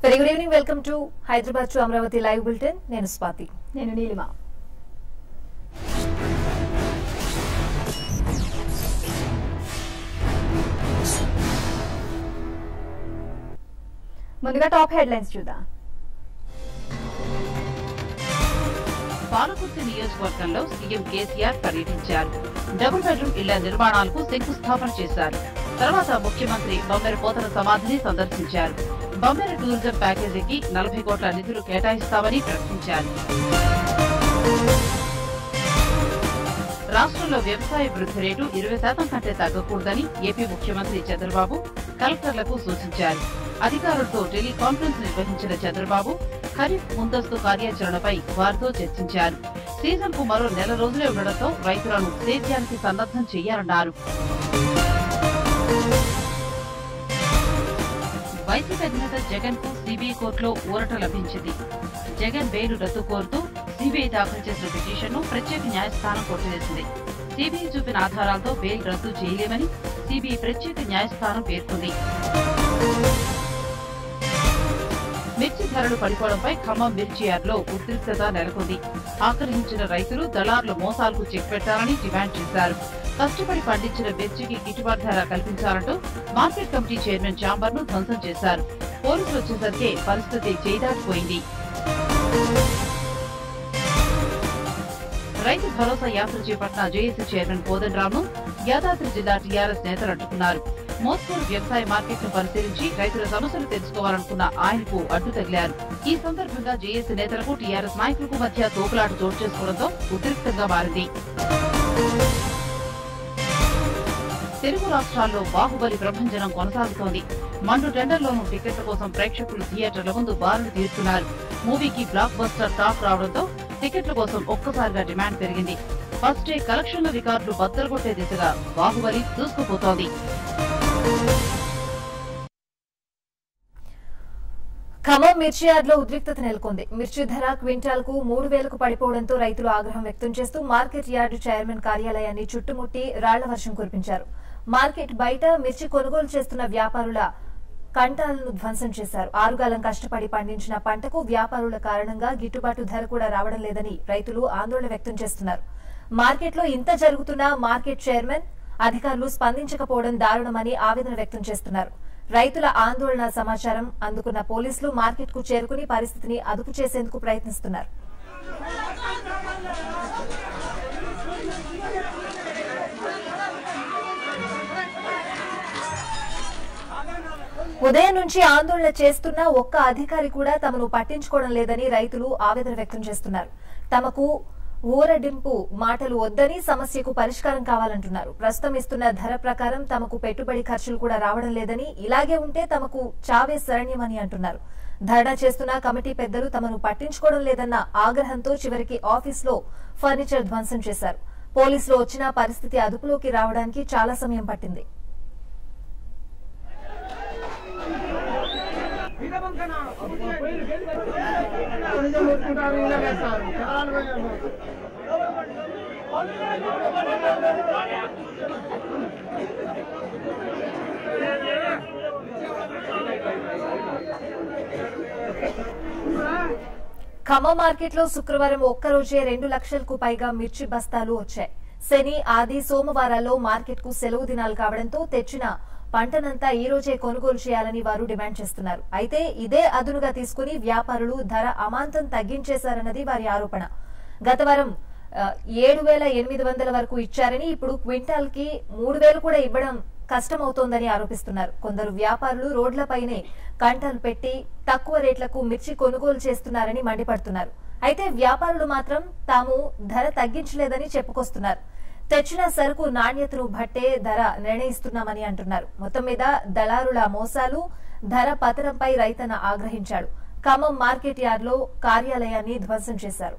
Very good evening welcome to Hyderabad to Amaravati live bulletin నేను స్వాతి నేను నీలిమ ముందుగా టాప్ హెడ్లైన్స్ చూద్దాం పాలకుర్తి నియోజకవర్గంలో సీఎం కేసీఆర్ పర్యటించారు డబుల్ బెడ్రూమ్ ఇళ్ల నిర్మాణాలకు శంకుస్థాపన చేశారు తర్వాత ముఖ్యమంత్రి బొమ్మెర పోతన సమాధిని సందర్శించారు బొమ్మెర టూరిజం ప్యాకేజీకి నలభై కోట్ల నిధులు కేటాయిస్తామని ప్రకటించారు రాష్ట్రంలో వ్యవసాయ వృద్ధి రేటు ఇరవై శాతం కంటే తగ్గకూడదని ఏపీ ముఖ్యమంత్రి చంద్రబాబు కలెక్టర్లకు సూచించారు అధికారులతో టెలికాన్ఫరెన్స్ నిర్వహించిన చంద్రబాబు ఖరీఫ్ ముందస్తు కార్యాచరణపై వారితో చర్చించారు సీజన్ కు మరో నెల రోజులే ఉండడంతో రైతులను సేద్యానికి సన్నద్దం చేయాలన్నారు వైసీపీ అధినేత జగన్ కు సిబిఐ కోర్టులో ఊరట లభించింది జగన్ బెయిల్ రద్దు కోరుతూ సిబిఐ దాఖలు చేసిన పిటిషన్ ను ప్రత్యేక న్యాయస్థానం కొట్టివేసింది సిబిఐ చూపిన ఆధారాలతో బెయిల్ రద్దు చేయలేమని సిబిఐ ప్రత్యేక న్యాయస్థానం పేర్కొంది మిర్చి ధరలు పడిపోవడంపై ఖమ్మం మిర్చి యార్డ్లో ఉద్రిక్తత నెలకొంది ఆగ్రహించిన రైతులు దళారుల మోసాలకు చెక్ పెట్టాలని డిమాండ్ చేశారు కష్టపడి పండించిన మిర్చికి గిట్టుబాటు ధర కల్పించాలంటూ మార్కెట్ కమిటీ చైర్మన్ చాంబర్ ను ధ్వంసం చేశారు పోలీసులు వచ్చేసరికి పరిస్థితి చేదాటిపోయింది రైతు భరోసా యాత్ర చేపట్టిన జేఏసీ చైర్మన్ కోదండరామ్ను యాదాద్రి జిల్లా టీఆర్ఎస్ నేతలు అడ్డుకున్నారు మోస్పూర్ వ్యవసాయ మార్కెట్ ను పరిశీలించి రైతుల సమస్యలు తెలుసుకోవాలనుకున్న ఆయనకు అడ్డు తగిలారు ఈ సందర్భంగా జేఏసీ నేతలకు టీఆర్ఎస్ నాయకులకు మధ్య తోపులాట చోటు చేసుకోవడంతో ఉద్రిక్తంగా మారింది తెలుగు రాష్ట్రాల్లో బాహుబలి ప్రభంజనం కొనసాగుతోంది మండు టెండర్లోనూ టికెట్ల కోసం ప్రేక్షకులు థియేటర్ల ముందు బారులు తీరుతున్నారు మూవీకి బ్లాక్ బస్టర్ టాక్ రావడంతో టికెట్ల కోసం ఒక్కసారిగా డిమాండ్ పెరిగింది ఫస్ట్ డే కలెక్షన్ల రికార్డులు బద్దలు కొట్టే దిశగా బాహుబలి దూసుకుపోతోంది ఖమ్మం మిర్చి యార్డ్లో ఉద్రిక్తత నెలకొంది మిర్చి ధర క్వింటాల్ కు మూడు వేలకు పడిపోవడంతో రైతులు ఆగ్రహం వ్యక్తం చేస్తూ మార్కెట్ యార్డు చైర్మన్ కార్యాలయాన్ని చుట్టుముట్టి రాళ్ల వర్షం కురిపించారు మార్కెట్ బయట మిర్చి కొనుగోలు చేస్తున్న వ్యాపారుల కంటాలను ధ్వంసం చేశారు ఆరుగాలం కష్టపడి పండించిన పంటకు వ్యాపారుల కారణంగా గిట్టుబాటు ధర కూడా రావడం లేదని రైతులు ఆందోళన వ్యక్తం చేస్తున్నారు మార్కెట్లో ఇంత జరుగుతున్నా మార్కెట్ చైర్మన్ అధికారులు స్పందించకపోవడం దారుణమని ఆవేదన వ్యక్తం చేస్తున్నారు రైతుల ఆందోళన సమాచారం అందుకున్న పోలీసులు మార్కెట్ కు చేరుకుని పరిస్థితిని అదుపు చేసేందుకు ప్రయత్నిస్తున్నారు ఉదయం నుంచి ఆందోళన చేస్తున్న ఒక్క అధికారి కూడా తమను పట్టించుకోవడం లేదని రైతులు ఆవేదన వ్యక్తం చేస్తున్నారు తమకు ఊరడింపు మాటలు వద్దని సమస్యకు పరిష్కారం కావాలంటున్నారు ప్రస్తుతం ఇస్తున్న ధర ప్రకారం తమకు పెట్టుబడి ఖర్చులు కూడా రావడం లేదని ఇలాగే ఉంటే తమకు చావే శరణ్యమని అంటున్నారు ధర్నా చేస్తున్న కమిటీ పెద్దలు తమను పట్టించుకోవడం లేదన్న ఆగ్రహంతో చివరికి ఆఫీస్లో ఫర్నిచర్ ధ్వంసం చేశారు పోలీసులు వచ్చిన పరిస్థితి అదుపులోకి రావడానికి చాలా సమయం పట్టింది ఖమ్మం మార్కెట్ లో శుక్రవారం ఒక్కరోజే రెండు లక్షలకు పైగా మిర్చి బస్తాలు వచ్చాయి శని ఆది సోమవారాల్లో మార్కెట్ కు సెలవు దినాలు కావడంతో తెచ్చిన పంటనంతా ఈ రోజే కొనుగోలు చేయాలని వారు డిమాండ్ చేస్తున్నారు అయితే ఇదే అదునుగా తీసుకుని వ్యాపారులు ధర అమాంతం తగ్గించేశారన్నది వారి ఆరోపణ గత వారం ఆ, ఏడు వేల ఎనిమిది వందల వరకు ఇచ్చారని ఇప్పుడు క్వింటాల్ కి మూడు వేలు కూడా ఇవ్వడం కష్టమవుతోందని ఆరోపిస్తున్నారు కొందరు వ్యాపారులు రోడ్లపైనే కంటలు పెట్టి తక్కువ రేట్లకు మిర్చి కొనుగోలు చేస్తున్నారని మండిపడుతున్నారు అయితే వ్యాపారులు మాత్రం తాము ధర తగ్గించలేదని చెప్పుకొస్తున్నారు తెచ్చిన సరుకు నాణ్యతను బట్టే ధర నిర్ణయిస్తున్నామని అంటున్నారు మొత్తం మీద దళారుల మోసాలు ధర పతనంపై రైతన్న ఆగ్రహించాడు ఖమ్మం మార్కెట్ యార్డ్లో కార్యాలయాన్ని ధ్వంసం చేశారు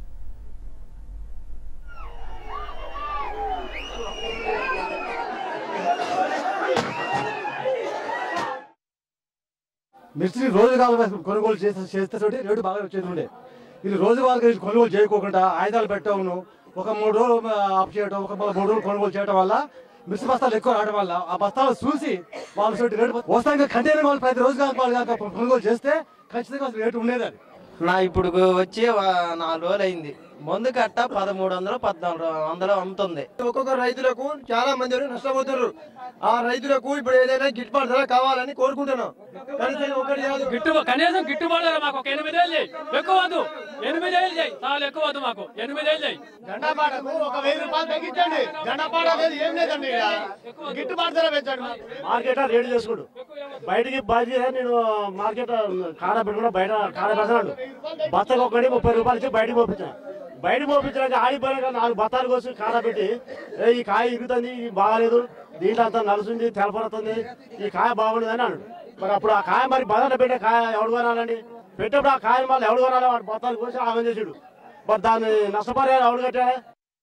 మిర్చిని రోజు కావాలి కొనుగోలు చేస్తే చేస్తే తోటి రేటు బాగా వచ్చేది ఉండే ఇది రోజు వాళ్ళకి కొనుగోలు చేయకోకుండా ఆయుధాలు పెట్టడం ఒక మూడు రోజులు ఆఫ్ చేయడం ఒక మూడు రోజులు కొనుగోలు చేయడం వల్ల మిర్చి బస్తాలు ఎక్కువ రావడం వల్ల ఆ బస్తాలు చూసి వాళ్ళు చోటు రేటు వస్తాక కంటైనర్ వాళ్ళు ప్రతి రోజు కాక వాళ్ళు కాక కొనుగోలు చేస్తే ఖచ్చితంగా అసలు రేటు ఉండేది అది నా ఇప్పుడు వచ్చి వా- నాలుగు రోజులు అయింది ముందు కట్ట పదమూడు వందలు పద్నాలుగు వందలు అమ్ముతుంది ఒక్కొక్క రైతులకు చాలా మంది వరకు నష్టపోతున్నారు ఆ రైతులకు ఇప్పుడు ఏదైనా గిట్టుబాటు ధర కావాలని కోరుకుంటున్నాం కనీసం ఒకటి కాదు గిట్టుబా కనీసం గిట్టుబాటు ధర మాకు ఒక ఎనిమిదేళ్ళు చేయి ఎక్కువ వద్దు ఎనిమిదేళ్ళు చేయి చాలా ఎక్కువ వద్దు మాకు ఎనిమిదేళ్ళు చేయి జెండాపాటకు ఒక వెయ్యి రూపాయలు తగ్గించండి జెండాపాట అనేది ఏం లేదండి ఈడ. గిట్టుబాటు ధర పెంచండి మార్కెట్ రేటు చేసుకుడు బయటికి బాజీ నేను మార్కెట్ కాడ పెట్టుకున్నా బయట కాడ పెడతాడు బత్తకు ఒకటి ముప్పై రూపాయలు ఇచ్చి బయటికి పంపించాను బయటకు పంపించడానికి ఆడిపోయాక నాలుగు బత్తాలు కోసి కాడ పెట్టి "ఏ, ఈ కాయ ఇరుగుతుంది ఇది బాగాలేదు దీంట్లో అంతా నలుసుంది తెలపడుతుంది ఈ కాయ బాగుండదు అని అన్నాడు మరి అప్పుడు ఆ కాయ మరి బదన పెట్టే కాయ ఎవడు కొనాలండి పెట్టేప్పుడు ఆ కాయని మళ్ళీ ఎవడు కొనాలి వాడు బత్తాలు కోసి ఆమె చేసాడు మరి దాన్ని నష్టపరిహారం ఎవడు కట్టాలి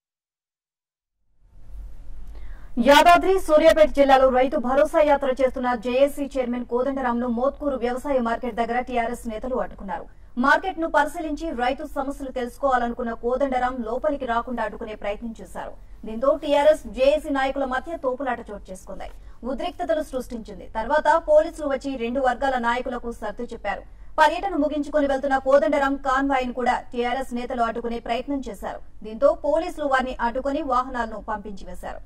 యాదాద్రి సూర్యాపేట జిల్లాలో రైతు భరోసా యాత్ర చేస్తున్న జేఏసీ చైర్మన్ కోదండరాంను మోత్కూరు వ్యవసాయ మార్కెట్ దగ్గర టీఆర్ఎస్ నేతలు అడ్డుకున్నారు మార్కెట్ ను పరిశీలించి రైతు సమస్యలు తెలుసుకోవాలనుకున్న కోదండరాం లోపలికి రాకుండా అడ్డుకునే ప్రయత్నం చేశారు దీంతో టీఆర్ఎస్ జేఏసీ నాయకుల మధ్య తోపులాట చోటు చేసుకుంది ఉద్రిక్తతలు సృష్టించింది తర్వాత పోలీసులు వచ్చి రెండు వర్గాల నాయకులకు సర్దు చెప్పారు పర్యటన ముగించుకొని వెళ్తున్న కోదండరాం కాన్వాయ్ ను కూడా టీఆర్ఎస్ నేతలు అడ్డుకునే ప్రయత్నం చేశారు దీంతో పోలీసులు వారిని అడ్డుకుని వాహనాలను పంపించి వేశారు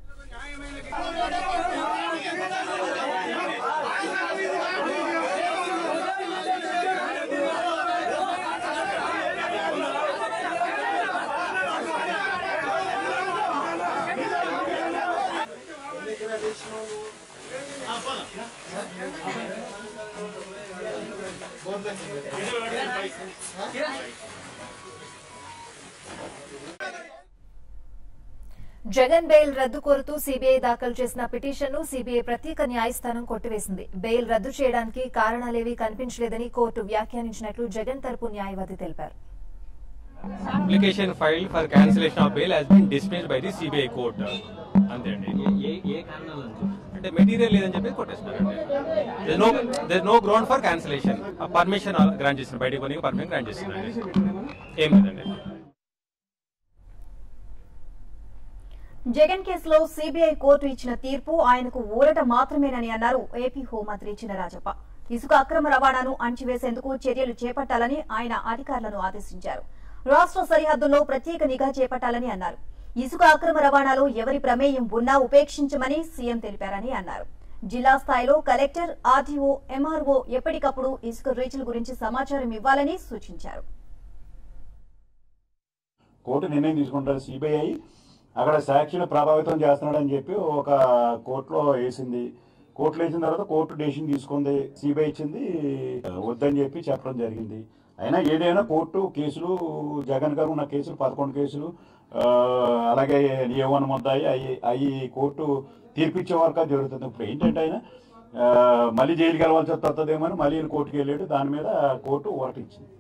జగన్ బెయిల్ రద్దు కోరుతూ సీబీఐ దాఖలు చేసిన పిటిషన్ ను సీబీఐ ప్రత్యేక న్యాయస్థానం కొట్టివేసింది బెయిల్ రద్దు చేయడానికి కారణాలేవీ కనిపించలేదని కోర్టు వ్యాఖ్యానించినట్లు జగన్ తరపు న్యాయవాది తెలిపారు application filed for cancellation of bail has been dismissed by the CBI court. అంతే అండి అంటే మెటీరియల్ లేదని చెప్పి కొట్టేస్తున్నారు నో దర్ no ground for cancellation permission grant చేసిన బయటకు కొని పర్మిషన్ గ్రాంట్ చేస్తున్నారు ఏం లేదండి జగన్ కేసులో సీబీఐ కోర్టు ఇచ్చిన తీర్పు ఆయనకు ఊరట మాత్రమేనని అన్నారు ఏపీ హోంమంత్రి చినరాజప్ప ఇసుక అక్రమ రవాణాను అణచివేసేందుకు చర్యలు చేపట్టాలని ఆయన అధికారులను ఆదేశించారు రాష్ట్ర సరిహద్దుల్లో ప్రత్యేక నిఘా చేపట్టాలని అన్నారు ఇసుక అక్రమ రవాణాలో ఎవరి ప్రమేయం ఉన్నా ఉపేక్షించమని సీఎం తెలిపారని అన్నారు జిల్లా స్థాయిలో కలెక్టర్ ఆర్డీఓ ఎంఆర్ఓ ఎప్పటికప్పుడు ఇసుక రీచ్ల గురించి సమాచారం ఇవ్వాలని సూచించారు కోర్టు నిర్ణయం తీసుకుంటారు సిబిఐ అక్కడ సాక్షిని ప్రభావితం చేస్తున్నాడని చెప్పి ఒక కోర్టులో వేసింది కోర్టులో వేసిన తర్వాత కోర్టు డెసిషన్ తీసుకుంది సిబిఐ ఇచ్చింది వద్దని చెప్పి చెప్పడం జరిగింది అయినా ఏదైనా కోర్టు కేసులు జగన్ గారు ఉన్న కేసులు పదకొండు కేసులు ఆ, అలాగే నియమన ముద్దాయి అవి అవి కోర్టు తీర్పిచ్చే వరకు అది జరుగుతుంది ఇప్పుడు ఏంటంటే ఆయన ఆ, మళ్ళీ జైలుకి వెళ్ళవలసి వస్తుందేమో అని మళ్ళీ ఈయన కోర్టుకి వెళ్ళాడు దాని మీద కోర్టు ఓటించింది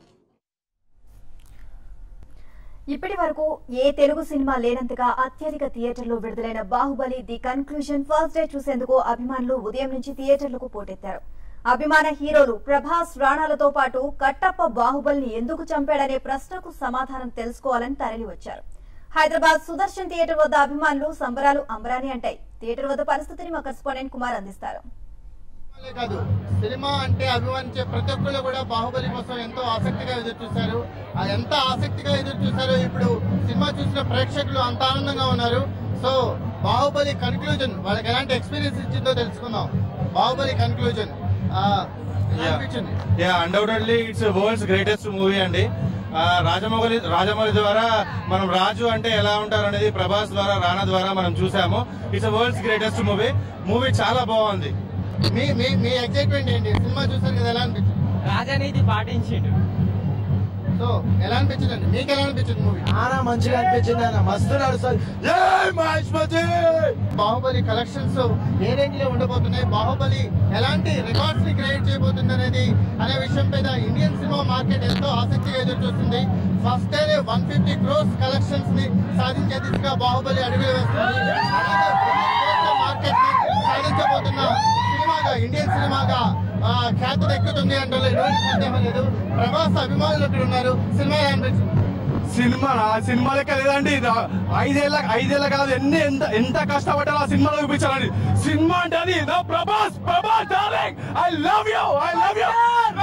ఇప్పటి వరకు ఏ తెలుగు సినిమా లేనంతగా అత్యధిక థియేటర్లో విడుదలైన Baahubali the conclusion first day చూసేందుకు అభిమానులు ఉదయం నుంచి థియేటర్లకు పోటెత్తారు అభిమాన హీరోలు ప్రభాస్ ప్రాణాలతో పాటు కట్టప్ప బాహుబలిని ఎందుకు చంపాడనే ప్రశ్నకు సమాధానం తెలుసుకోవాలని తరలి వచ్చారు హైదరాబాద్ సుదర్శన్ థియేటర్ వద్ద అభిమానులు సంబరాలు అంబరాని అంటాయి థియేటర్ వద్ద పరిస్థితిని మా కరెస్పాండెంట్ కుమార్ అందిస్తారు వాళ్ళే కాదు సినిమా అంటే అభిమానించే ప్రతి ఒక్కళ్ళు కూడా బాహుబలి కోసం ఎంతో ఆసక్తిగా ఎదురు చూశారు ఆ ఎంత ఆసక్తిగా ఎదురు చూశారో ఇప్పుడు సినిమా చూసిన ప్రేక్షకులు అంత ఆనందంగా ఉన్నారు సో బాహుబలి కన్క్లూజన్ వాళ్ళకి ఎలాంటి ఎక్స్పీరియన్స్ ఇచ్చిందో తెలుసుకుందాం బాహుబలి కన్క్లూజన్ అనిపించింది yeah undoubtedly it's world's greatest movie అండి ఆ, రాజమౌళి రాజమౌళి ద్వారా మనం రాజు అంటే ఎలా ఉంటారు అనేది ప్రభాస్ ద్వారా రానా ద్వారా మనం చూసాము it's world's greatest movie movie చాలా బాగుంది మీ మీ మీ ఎక్సైట్మెంట్ ఏంటి సినిమా చూసారు కదా ఎలా అనిపించింది రాజనీతి పాటించిండు సో ఎలా అనిపించింది మీకు ఎలా అనిపించింది మూవీ చాలా మంచిగా అనిపించింది ఆయన మస్తు నడుస్తుంది జై మహేష్మతి బాహుబలి కలెక్షన్స్ ఏ రేంజ్ లో ఉండబోతున్నాయి బాహుబలి ఎలాంటి రికార్డ్స్ ని క్రియేట్ చేయబోతుంది అనేది అనే విషయం మీద ఇండియన్ సినిమా మార్కెట్ ఎంతో ఆసక్తిగా ఎదురు చూస్తుంది first day one fifty crores collections ని సాధించే దిశగా బాహుబలి అడుగులు వేస్తుంది మార్కెట్ ని సాధించబోతున్న సినిమాగా ఇండియన్ సినిమాగా ఆ, ఖ్యాతి దక్కుతుంది అంటే ఎటువంటి సందేహం లేదు ప్రభాస్ అభిమానులు ఇక్కడ ఉన్నారు సినిమా ఎలా అనిపించింది సినిమా ఆ సినిమా లెక్క లేదండి రా- ఐదేళ్ళ ఐదేళ్ళ కాదు ఎన్ని ఎంత ఎంత కష్టపడ్డారో ఆ సినిమాలో చూపించాలండి సినిమా అంటే అది నా Prabhas Prabhas darling I love you I love you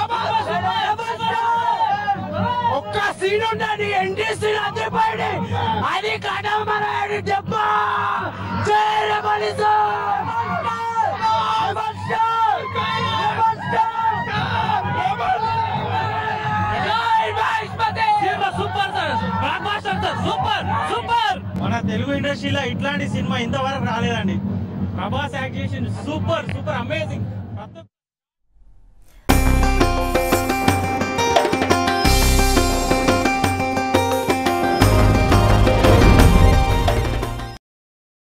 ఒక్క సీన్ ఉండండి ఎన్టీ సీన్ అదిపోయింది అది కడమరాడు దెబ్బ super sir blockbuster sir super super మన తెలుగు ఇండస్ట్రీలో ఇట్లాంటి సినిమా ఇంతవరకు రాలేదండి ప్రభాస్ యాక్ట్ చేసింది సూపర్ సూపర్ అమేజింగ్